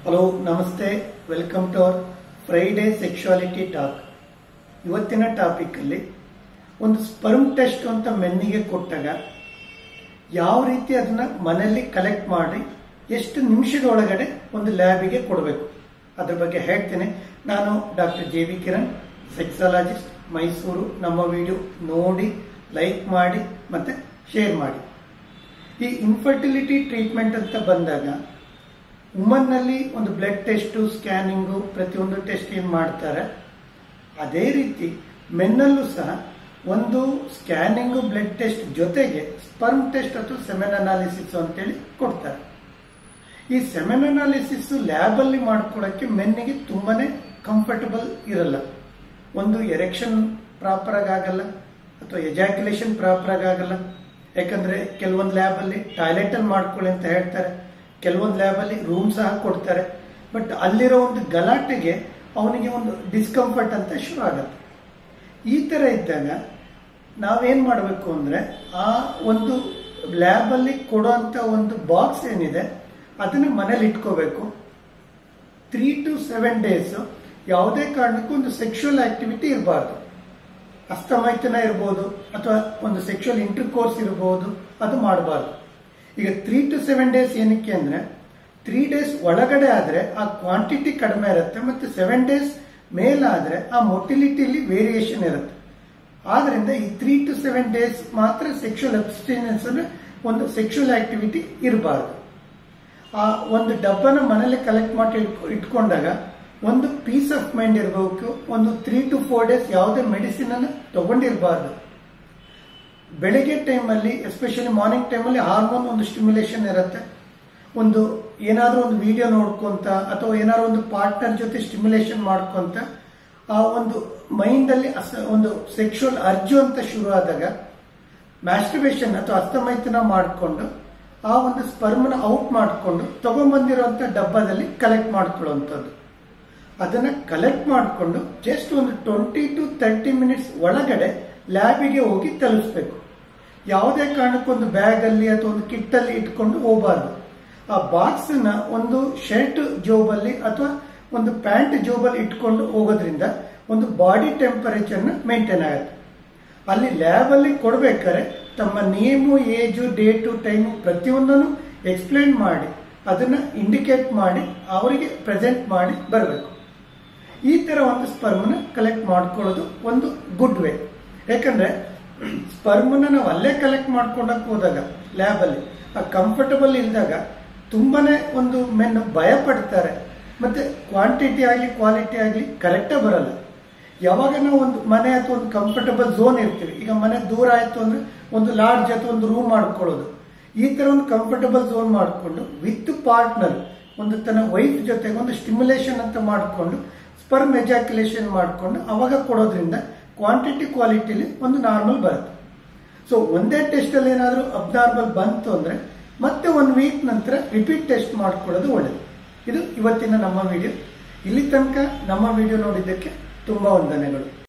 hello ನಮಸ್ತೆ welcome to our Friday sexuality talk ಇವತ್ತಿನ topic ಅಲ್ಲಿ ಒಂದು ಸ್ಪರ್ಮ್ ಟೆಸ್ಟ್ ಅಂತ ಮೆನ್ನಿಗೆ ಕೊಟ್ಟಾಗ ಯಾವ ರೀತಿ ಅದನ್ನ ಮನೆಯಲ್ಲಿ ಕಲೆಕ್ಟ್ ಮಾಡಿ ಎಷ್ಟು ನಿಮಿಷದ ಒಳಗಡೆ ಒಂದು ಲ್ಯಾಬಿಗೆ ಕೊಡಬೇಕು ಅದ್ರ ಬಗ್ಗೆ ಹೇಳ್ತೇನೆ ನಾನು doctor J V Kiran sexologist Mysuru ನಮ್ಮ ವಿಡಿಯೋ ನೋಡಿ ಲೈಕ್ ಮಾಡಿ ಮತ್ತೆ ಶೇರ್ ಮಾಡಿ ಈ ಇನ್ಫರ್ಟಿಲಿಟಿ ಟ್ರೀಟ್ಮೆಂಟ್ ಅಂತ ಬಂದಾಗ ವುಮನ್ ನಲ್ಲಿ ಒಂದು ಬ್ಲಡ್ ಟೆಸ್ಟ್ ಸ್ಕ್ಯಾನಿಂಗು ಪ್ರತಿಯೊಂದು ಟೆಸ್ಟ್ ಏನ್ ಮಾಡ್ತಾರೆ ಅದೇ ರೀತಿ ಮೆನ್ನಲ್ಲೂ ಸಹ ಒಂದು ಸ್ಕ್ಯಾನಿಂಗು ಬ್ಲಡ್ ಟೆಸ್ಟ್ ಜೊತೆಗೆ ಸ್ಪರ್ಮ್ ಟೆಸ್ಟ್ ಅಥವಾ ಸೆಮೆನ್ ಅನಾಲಿಸಿಸ್ ಅಂತೇಳಿ ಕೊಡ್ತಾರೆ ಈ ಸೆಮೆನ್ ಅನಾಲಿಸಿಸ್ ಲ್ಯಾಬ್ ಅಲ್ಲಿ ಮಾಡ್ಕೊಳ್ಳೋಕೆ ಮೆನ್ನಿಗೆ ತುಂಬಾನೇ ಕಂಫರ್ಟಬಲ್ ಇರಲ್ಲ ಒಂದು ಎರೆಕ್ಷನ್ ಪ್ರಾಪರ್ ಆಗಲ್ಲ ಅಥವಾ ಎಜಾಕ್ಯುಲೇಷನ್ ಪ್ರಾಪರ್ ಆಗಲ್ಲ ಯಾಕಂದ್ರೆ ಕೆಲವೊಂದು ಲ್ಯಾಬ್ ಅಲ್ಲಿ ಟಾಯ್ಲೆಟ್ ಅಲ್ಲಿ ಮಾಡ್ಕೊಳ್ಳಿ ಅಂತ ಹೇಳ್ತಾರೆ ಕೆಲವೊಂದು ಲ್ಯಾಬ್ ಅಲ್ಲಿ ರೂಮ್ ಸಹ ಕೊಡ್ತಾರೆ ಬಟ್ ಅಲ್ಲಿರೋ ಒಂದು ಗಲಾಟೆಗೆ ಅವನಿಗೆ ಒಂದು ಡಿಸ್ಕಂಫರ್ಟ್ ಅಂತ ಶುರು ಆಗತ್ತೆ ಈ ತರ ಇದ್ದಾಗ ನಾವೇನ್ ಮಾಡಬೇಕು ಅಂದ್ರೆ ಆ ಒಂದು ಲ್ಯಾಬ್ ಅಲ್ಲಿ ಕೊಡುವಂತ ಒಂದು ಬಾಕ್ಸ್ ಏನಿದೆ ಅದನ್ನ ಮನೇಲಿ ಇಟ್ಕೋಬೇಕು ತ್ರೀ ಟು ಸೆವೆನ್ ಡೇಸ್ ಯಾವುದೇ ಕಾರಣಕ್ಕೂ ಒಂದು ಸೆಕ್ಷುವಲ್ ಆಕ್ಟಿವಿಟಿ ಇರಬಾರ್ದು ಅಸ್ತಮೈತನ ಇರ್ಬೋದು ಅಥವಾ ಒಂದು ಸೆಕ್ಷುವಲ್ ಇಂಟರ್ ಕೋರ್ಸ್ ಇರಬಹುದು ಅದು ಮಾಡಬಾರ್ದು ಈಗ ತ್ರೀ ಟು ಸೆವೆನ್ ಡೇಸ್ ಏನಕ್ಕೆ ಅಂದ್ರೆ ತ್ರೀ ಡೇಸ್ ಒಳಗಡೆ ಆದ್ರೆ ಆ ಕ್ವಾಂಟಿಟಿ ಕಡಿಮೆ ಇರುತ್ತೆ ಮತ್ತೆ ಸೆವೆನ್ ಡೇಸ್ ಮೇಲಾದ್ರೆ ಆ ಮೊಟಿಲಿಟಿಲಿ ವೇರಿಯೇಷನ್ ಇರುತ್ತೆ ಆದ್ರಿಂದ ಈ ತ್ರೀ ಟು ಸೆವೆನ್ ಡೇಸ್ ಮಾತ್ರ ಸೆಕ್ಷುವಲ್ ಅಬ್ಸ್ಟಿನೆನ್ಸ್ ಅಂದ್ರೆ ಒಂದು ಸೆಕ್ಷುವಲ್ ಆಕ್ಟಿವಿಟಿ ಇರಬಾರ್ದು ಆ ಒಂದು ಡಬ್ಬನ ಮನೇಲಿ ಕಲೆಕ್ಟ್ ಮಾಡಿ ಇಟ್ಕೊ- ಇಟ್ಕೊಂಡಾಗ ಒಂದು ಪೀಸ್ ಆಫ್ ಮೈಂಡ್ ಇರಬೇಕು ಒಂದು ತ್ರೀ ಟು ಫೋರ್ ಡೇಸ್ ಯಾವುದೇ ಮೆಡಿಸಿನ್ ಅನ್ನು ತಗೊಂಡಿರಬಾರ್ದು ಬೆಳಿಗ್ಗೆ ಟೈಮಲ್ಲಿ ಎಸ್ಪೆಷಲಿ ಮಾರ್ನಿಂಗ್ ಟೈಮಲ್ಲಿ ಹಾರ್ಮೋನ್ ಒಂದು ಸ್ಟಿಮ್ಯುಲೇಷನ್ ಇರುತ್ತೆ ಒಂದು ಏನಾದ್ರೂ ಒಂದು ವಿಡಿಯೋ ನೋಡ್ಕೊಂತ ಅಥವಾ ಏನಾದ್ರು ಒಂದು ಪಾರ್ಟ್ನರ್ ಜೊತೆ ಸ್ಟಿಮ್ಯುಲೇಷನ್ ಮಾಡ್ಕೊಂತ ಆ ಒಂದು ಮೈಂಡ್ ಅಲ್ಲಿ ಅಸ- ಒಂದು ಸೆಕ್ಷುವಲ್ ಅರ್ಜು ಅಂತ ಶುರು ಆದಾಗ ಮ್ಯಾಸ್ಟರ್ಬೇಷನ್ ಅಥವಾ ಅಸ್ತಮೈತನ ಮಾಡಿಕೊಂಡು ಆ ಒಂದು ಸ್ಪರ್ಮ್ನ ಔಟ್ ಮಾಡಿಕೊಂಡು ತಗೊಂಡ್ಬಂದಿರುವಂತ ಡಬ್ಬದಲ್ಲಿ ಕಲೆಕ್ಟ್ ಮಾಡ್ಕೊಳ್ಳುವಂಥದ್ದು ಅದನ್ನ ಕಲೆಕ್ಟ್ ಮಾಡಿಕೊಂಡು ಜಸ್ಟ್ ಒಂದು ಟ್ವೆಂಟಿ ಟು ತರ್ಟಿ ಮಿನಿಟ್ಸ್ ಒಳಗಡೆ ಲ್ಯಾಬಿಗೆ ಹೋಗಿ ತಲುಪಿಸ್ಬೇಕು ಯಾವುದೇ ಕಾರಣಕ್ಕೊಂದು ಬ್ಯಾಗ್ ಅಲ್ಲಿ ಅಥವಾ ಒಂದು ಕಿಟ್ ಅಲ್ಲಿ ಇಟ್ಕೊಂಡು ಹೋಗಬಾರ್ದು ಆ ಬಾಕ್ಸ್ ನ ಒಂದು ಶರ್ಟ್ ಜೋಬಲ್ಲಿ ಅಥವಾ ಒಂದು ಪ್ಯಾಂಟ್ ಜೋಬಲ್ಲಿ ಇಟ್ಕೊಂಡು ಹೋಗೋದ್ರಿಂದ ಒಂದು ಬಾಡಿ ಟೆಂಪರೇಚರ್ ನ ಮೇಂಟೈನ್ ಆಗುತ್ತೆ ಅಲ್ಲಿ ಲ್ಯಾಬ್ ಅಲ್ಲಿ ಕೊಡ್ಬೇಕಾದ್ರೆ ತಮ್ಮ ನೇಮು ಏಜು ಡೇಟು ಟೈಮು ಪ್ರತಿಯೊಂದನ್ನು ಎಕ್ಸ್ಪ್ಲೈನ್ ಮಾಡಿ ಅದನ್ನ ಇಂಡಿಕೇಟ್ ಮಾಡಿ ಅವರಿಗೆ ಪ್ರೆಸೆಂಟ್ ಮಾಡಿ ಬರಬೇಕು ಈ ತರ ಒಂದು ಸ್ಪರ್ಮ್ನ ಕಲೆಕ್ಟ್ ಮಾಡ್ಕೊಳ್ಳೋದು ಒಂದು ಗುಡ್ ವೇ ಯಾಕಂದ್ರೆ ಸ್ಪರ್ಮ್ನ ನಾವು ಅಲ್ಲೇ ಕಲೆಕ್ಟ್ ಮಾಡ್ಕೊಂಡಕ್ ಹೋದಾಗ ಲ್ಯಾಬ್ ಅಲ್ಲಿ ಆ ಕಂಫರ್ಟಬಲ್ ಇಲ್ದಾಗ ತುಂಬಾನೇ ಒಂದು ಮೆನ್ ಭಯ ಪಡ್ತಾರೆ ಮತ್ತೆ ಕ್ವಾಂಟಿಟಿ ಆಗಲಿ ಕ್ವಾಲಿಟಿ ಆಗಲಿ ಕರೆಕ್ಟೇ ಬರಲ್ಲ ಯಾವಾಗ ನಾವು ಒಂದು ಮನೆ ಅಥವಾ ಒಂದು ಕಂಫರ್ಟಬಲ್ ಝೋನ್ ಇರ್ತೀವಿ ಈಗ ಮನೆ ದೂರ ಆಯ್ತು ಅಂದ್ರೆ ಒಂದು ಲಾಡ್ಜ್ ಅಥವಾ ಒಂದು ರೂಮ್ ಮಾಡ್ಕೊಳ್ಳೋದು ಈ ತರ ಒಂದು ಕಂಫರ್ಟಬಲ್ ಝೋನ್ ಮಾಡಿಕೊಂಡು ವಿತ್ ಪಾರ್ಟ್ನರ್ ಒಂದು ತನ್ನ ವೈಫ್ ಜೊತೆಗೆ ಒಂದು ಸ್ಟಿಮ್ಯುಲೇಷನ್ ಅಂತ ಮಾಡಿಕೊಂಡು ಸ್ಪರ್ಮ್ ಎಜಾಕ್ಯುಲೇಷನ್ ಮಾಡಿಕೊಂಡು ಅವಾಗ ಕೊಡೋದ್ರಿಂದ ಕ್ವಾಂಟಿಟಿ ಕ್ವಾಲಿಟಿಲಿ ಒಂದು ನಾರ್ಮಲ್ ಬರುತ್ತೆ ಸೊ ಒಂದೇ ಟೆಸ್ಟ್ ಅಲ್ಲಿ ಏನಾದರೂ ಅಬ್ನಾರ್ಮಲ್ ಬಂತು ಅಂದ್ರೆ ಮತ್ತೆ ಒನ್ ವೀಕ್ ನಂತರ ರಿಪೀಟ್ ಟೆಸ್ಟ್ ಮಾಡ್ಕೊಳ್ಳೋದು ಒಳ್ಳೆಯದು ಇದು ಇವತ್ತಿನ ನಮ್ಮ ವಿಡಿಯೋ ಇಲ್ಲಿ ತನಕ ನಮ್ಮ ವಿಡಿಯೋ ನೋಡಿದ್ದಕ್ಕೆ ತುಂಬಾ ವಂದನೆಗಳು